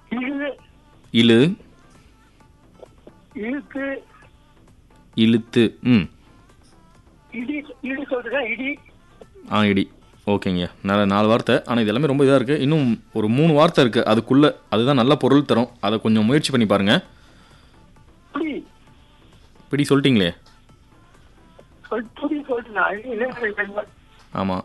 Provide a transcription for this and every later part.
இழு இழு இழுத்து இழுத்து ம் இடி இடி சொல்றேன் இடி ஆ இடி ஓகேங்க நல்ல நாலு வார்த்தை ஆனால் இது எல்லாமே ரொம்ப இதாக இருக்குது இன்னும் ஒரு மூணு வார்த்தை இருக்குது அதுக்குள்ளே அதுதான் நல்ல பொருள் தரும் அதை கொஞ்சம் முயற்சி பண்ணி பாருங்கள் புடி பிடி சொல்லிட்டீங்களே சொல் புடி சொல்லிட்டு நான் இல்லை ஆமாம்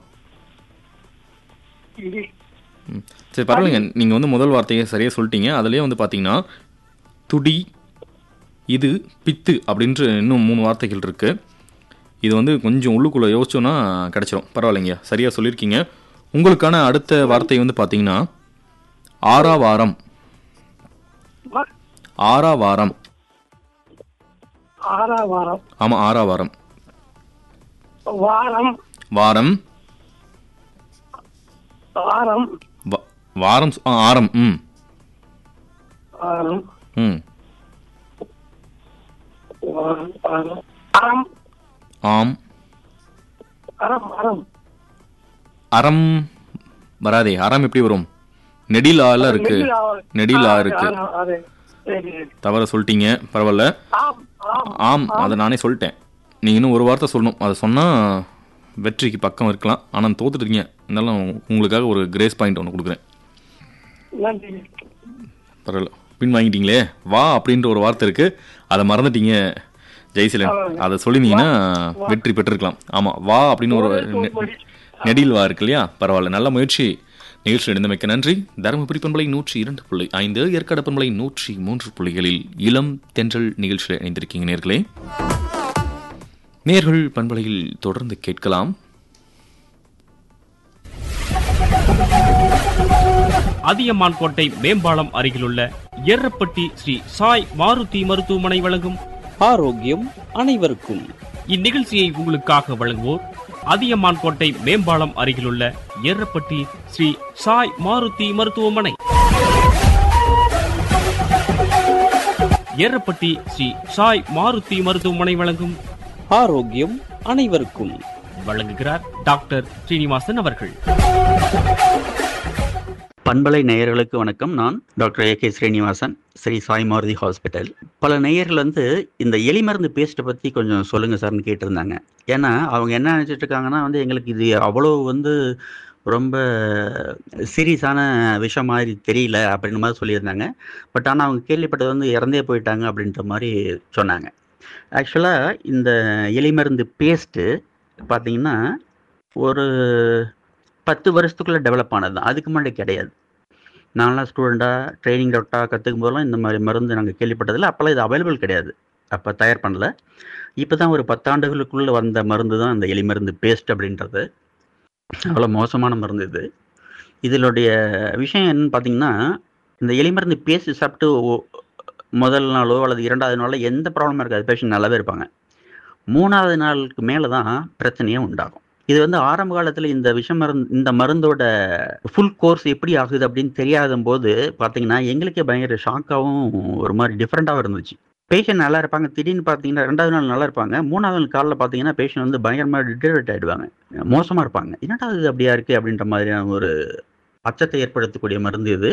இடி ம் சரி பரவாயில்லைங்க நீங்கள் வந்து முதல் வார்த்தையை சரியாக சொல்லிட்டீங்க அதுலேயே வந்து பார்த்தீங்கன்னா துடி இது பித்து அப்படின்ட்டு இன்னும் மூணு வார்த்தைகள் இருக்குது இது வந்து கொஞ்சம் உள்ளுக்குள்ளே யோசிச்சோன்னா கிடச்சிரும் பரவாயில்லைங்க சரியாக சொல்லியிருக்கீங்க உங்களுக்கான அடுத்த வார்த்தை வந்து பார்த்தீங்கன்னா ஆறாவாரம் ம- ஆறாவாரம் ஆறாம் வாரம் ஆமாம் ஆறாவாரம் வாரம் வாரம் வாரம் வ- வாரம் ஆ, ஆரம் ம் வாரம் ம் வாரம் வாரம் அறம் ஆம் அறம் அறம் அறம் வராதே அறம் எப்படி வரும் நெடிலால இருக்கு நெடிலா இருக்கு அது சரி தவற சொல்லிட்டீங்க பரவாயில்ல ஆம் ஆம் ஆம் அதை நானே சொல்லிட்டேன் நீங்கள் இன்னும் ஒரு வார்த்தை சொல்லணும் அதை சொன்னால் வெற்றிக்கு பக்கம் இருக்கலாம் ஆனால் தோத்துட்டீங்க இருந்தாலும் உங்களுக்காக ஒரு கிரேஸ் பாயிண்ட் ஒன்று கொடுக்குறேன் நன்றி பரவாயில்ல பின் வாங்கிட்டீங்களே வா அப்படின்ற ஒரு வார்த்தை இருக்குது அதை மறந்துட்டீங்க ஜெய்சீலன் அதை சொல்லியிருந்தீங்கன்னா வெற்றி பெற்றிருக்கலாம் ஆமாம் வா அப்படின்னு ஒரு நெ- நெடில் வா இருக்கு இல்லையா பரவாயில்ல நல்ல முயற்சி நிகழ்ச்சி இணைந்தமைக்க நன்றி தருமபுரி பண்பலை நூற்றி இரண்டு புள்ளி ஐந்து ஏற்காடு பண்பலை நூற்றி மூன்று புள்ளிகளில் இளம் தென்றல் நிகழ்ச்சியில் இணைந்திருக்கீங்க நேர்களே நேர்கள் பண்பலையில் தொடர்ந்து கேட்கலாம் அதியமான் கோட்டை மேம்பாலம் அருகிலுள்ள எர்ரப்பட்டி ஸ்ரீ சாய் மாருதி மருத்துவமனை வழங்கும் ஆரோக்கியம் அனைவருக்கும் இந்நிகழ்ச்சியை உங்களுக்காக வழங்குவோர் அதியமான் கோட்டை மேம்பாலம் அருகிலுள்ள எர்ரப்பட்டி ஸ்ரீ சாய் மாருதி மருத்துவமனை எர்ரப்பட்டி ஸ்ரீ சாய் மாருதி மருத்துவமனை வழங்கும் ஆரோக்கியம் அனைவருக்கும் வழங்குகிறார் டாக்டர் ஸ்ரீனிவாசன் அவர்கள் பண்பலை நேயர்களுக்கு வணக்கம் நான் doctor A K Srinivasan Sri Sai Maruthi hospital பல நேயர்கள் வந்து இந்த எலி மருந்து பேஸ்ட்டை பற்றி கொஞ்சம் சொல்லுங்கள் சார்னு கேட்டிருந்தாங்க ஏன்னா அவங்க என்ன நினச்சிட்டு இருக்காங்கன்னா வந்து எங்களுக்கு இது அவ்வளோ வந்து ரொம்ப சீரியஸான விஷயம் மாதிரி தெரியல அப்படின்ற மாதிரி சொல்லியிருந்தாங்க பட் ஆனால் அவங்க கேள்விப்பட்டது வந்து இறந்தே போயிட்டாங்க அப்படின்ற மாதிரி சொன்னாங்க ஆக்சுவலாக இந்த எலி மருந்து பேஸ்ட்டு பார்த்தீங்கன்னா ஒரு பத்து வருஷத்துக்குள்ளே டெவலப் ஆனது தான் அதுக்கு முன்னாடி கிடையாது நான்லாம் ஸ்டூடெண்ட்டாக ட்ரைனிங் டாக்டராக கற்றுக்கும் போதெல்லாம் இந்த மாதிரி மருந்து நாங்கள் கேள்விப்பட்டதில்ல அப்போல்லாம் இது அவைலபிள் கிடையாது அப்போ தயார் பண்ணல இப்போ தான் ஒரு பத்தாண்டுகளுக்குள்ளே வந்த மருந்து தான் இந்த எலி மருந்து பேஸ்ட் அப்படின்றது அவ்வளோ மோசமான மருந்து இது இதனுடைய விஷயம் என்னன்னு பார்த்தீங்கன்னா இந்த எலி மருந்து பேஸ்ட் சாப்பிட்டு ஒ- முதல் நாளோ அல்லது இரண்டாவது நாளோ எந்த ப்ராப்ளமும் இருக்காது பேஷண்ட் நல்லாவே இருப்பாங்க மூணாவது நாளுக்கு மேலே தான் பிரச்சனையே உண்டாகும் இது வந்து ஆரம்ப காலத்தில் இந்த விஷ மருந்து இந்த மருந்தோட ஃபுல் கோர்ஸ் எப்படி ஆகுது அப்படின்னு தெரியாத போது பார்த்தீங்கன்னா எங்களுக்கே பயங்கர ஷாக்காகவும் ஒரு மாதிரி டிஃப்ரெண்ட்டாகவும் இருந்துச்சு பேஷண்ட் நல்லா இருப்பாங்க திடீர்னு பார்த்தீங்கன்னா ரெண்டாவது நாள் நல்லா இருப்பாங்க மூணாவது நாள் காலையில் பார்த்தீங்கன்னா பேஷண்ட் வந்து பயங்கரமாக டிட்டரேட் ஆகிடுவாங்க மோசமாக இருப்பாங்க என்னடா இது அப்படியா இருக்குது அப்படின்ற மாதிரியான ஒரு அச்சத்தை ஏற்படுத்தக்கூடிய மருந்து இது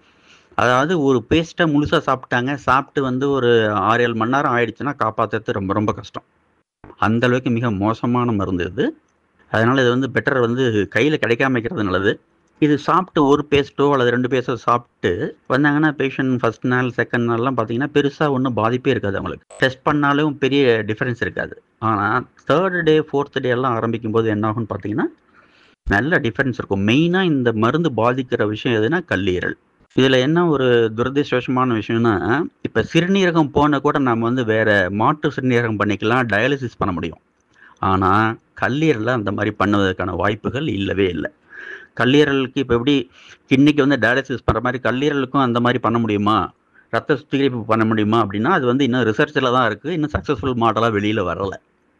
அதாவது ஒரு பேஸ்ட்டை முழுசாக சாப்பிட்டாங்க சாப்பிட்டு வந்து ஒரு ஆறு ஏழு மணி நேரம் ஆயிடுச்சுன்னா காப்பாற்றுறது ரொம்ப ரொம்ப கஷ்டம் அந்த அளவுக்கு மிக மோசமான மருந்து இது அதனால் இது வந்து பெட்டர் வந்து கையில் கிடைக்காம வைக்கிறது நல்லது இது சாப்பிட்டு ஒரு பேஸ்ட்டோ அல்லது ரெண்டு பேஸ்ட்டோ சாப்பிட்டு வந்தாங்கன்னா பேஷண்ட் ஃபர்ஸ்ட் நாள் செகண்ட் நாள்லாம் பார்த்தீங்கன்னா பெருசாக ஒன்றும் பாதிப்பே இருக்காது அவங்களுக்கு டெஸ்ட் பண்ணாலும் பெரிய டிஃபரன்ஸ் இருக்காது ஆனால் தேர்ட் டே ஃபோர்த் டே எல்லாம் ஆரம்பிக்கும் போது என்ன ஆகும்னு பார்த்தீங்கன்னா நல்ல டிஃபரன்ஸ் இருக்கும் மெயினாக இந்த மருந்து பாதிக்கிற விஷயம் எதுனா கல்லீரல் இதில் என்ன ஒரு துரதிருஷ்டவசமான விஷயம்னா இப்போ சிறுநீரகம் போன கூட நம்ம வந்து வேற மாற்று சிறுநீரகம் பண்ணிக்கலாம் டயாலிசிஸ் பண்ண முடியும் ஆனால் கல்லீரலில் அந்த மாதிரி பண்ணுவதற்கான வாய்ப்புகள் இல்லவே இல்லை கல்லீரலுக்கு இப்போ எப்படி கிட்னிக்கு வந்து டயாலிசிஸ் பண்ணுற மாதிரி கல்லீரலுக்கும் அந்த மாதிரி பண்ண முடியுமா ரத்த சுத்திகரிப்பு பண்ண முடியுமா அப்படின்னா அது வந்து இன்னும் ரிசர்ச்சில் தான் இருக்குது இன்னும் சக்ஸஸ்ஃபுல் மாடலாக வெளியில் வரலை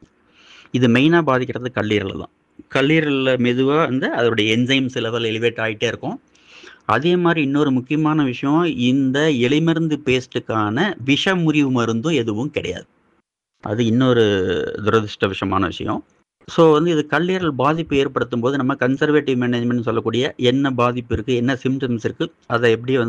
இது மெயினாக பாதிக்கிறது கல்லீரல் தான் கல்லீரலில் மெதுவாக வந்து அதோடைய என்சைம்ஸ் லெவல் எலிவேட் ஆகிட்டே இருக்கும் அதே மாதிரி இன்னொரு முக்கியமான விஷயம் இந்த எலிமருந்து பேஸ்ட்டுக்கான விஷ முறிவு மருந்தும் எதுவும் கிடையாது அது இன்னொரு துரதிருஷ்டவசமான விஷயம் ஸோ வந்து இது கல்லீரல் பாதிப்பு ஏற்படுத்தும் போது நம்ம கன்சர்வேட்டிவ் மேனேஜ்மெண்ட் சொல்லக்கூடிய என்ன பாதிப்பு இருக்குது என்ன சிம்டம்ஸ் இருக்குது அதை எப்படி வந்து